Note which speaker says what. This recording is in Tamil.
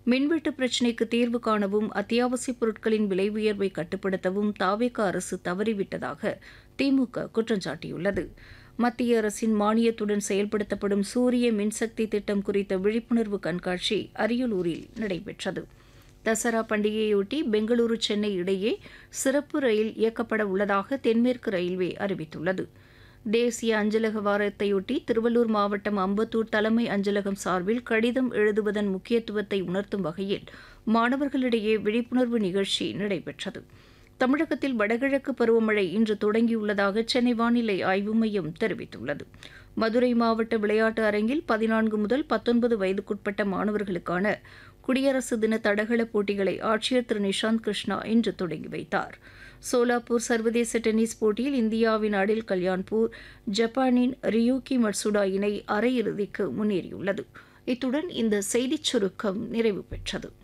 Speaker 1: மின்வெட்டு பிரச்சினைக்கு தீர்வு காணவும் அத்தியாவசியப் பொருட்களின் விலை உயர்வை கட்டுப்படுத்தவும் தாவேக அரசு தவறிவிட்டதாக திமுக குற்றம் சாட்டியுள்ளது மத்திய அரசின் மானியத்துடன் செயல்படுத்தப்படும் சூரிய மின்சக்தி திட்டம் குறித்த விழிப்புணர்வு கண்காட்சி அரியலூரில் நடைபெற்றது தசரா பண்டிகையொட்டி பெங்களூரு சென்னை இடையே சிறப்பு ரயில் இயக்கப்பட உள்ளதாக தென்மேற்கு ரயில்வே அறிவித்துள்ளது தேசிய அஞ்சலக வாரத்தையொட்டி திருவள்ளூர் மாவட்டம் அம்பத்தூர் தலைமை அஞ்சலகம் சார்பில் கடிதம் எழுதுவதன் முக்கியத்துவத்தை உணர்த்தும் வகையில் மாணவர்களிடையே விழிப்புணர்வு நிகழ்ச்சி நடைபெற்றது தமிழகத்தில் வடகிழக்கு பருவமழை இன்று தொடங்கியுள்ளதாக சென்னை வானிலை ஆய்வு மையம் தெரிவித்துள்ளது மதுரை மாவட்ட விளையாட்டு அரங்கில் பதினான்கு முதல் பத்தொன்பது வயதுக்குட்பட்ட மாணவர்களுக்கான குடியரசு தின தடகள போட்டிகளை ஆட்சியர் திரு நிஷாந்த் கிருஷ்ணா இன்று தொடங்கி வைத்தார் சோலாப்பூர் சர்வதேச டென்னிஸ் போட்டியில் இந்தியாவின் அடில் கல்யாண்பூர் ஜப்பானின் ரியூகி மட்சுடா இணை அரையிறுதிக்கு முன்னேறியுள்ளது இத்துடன் இந்த செய்திச் சுருக்கம் நிறைவு பெற்றது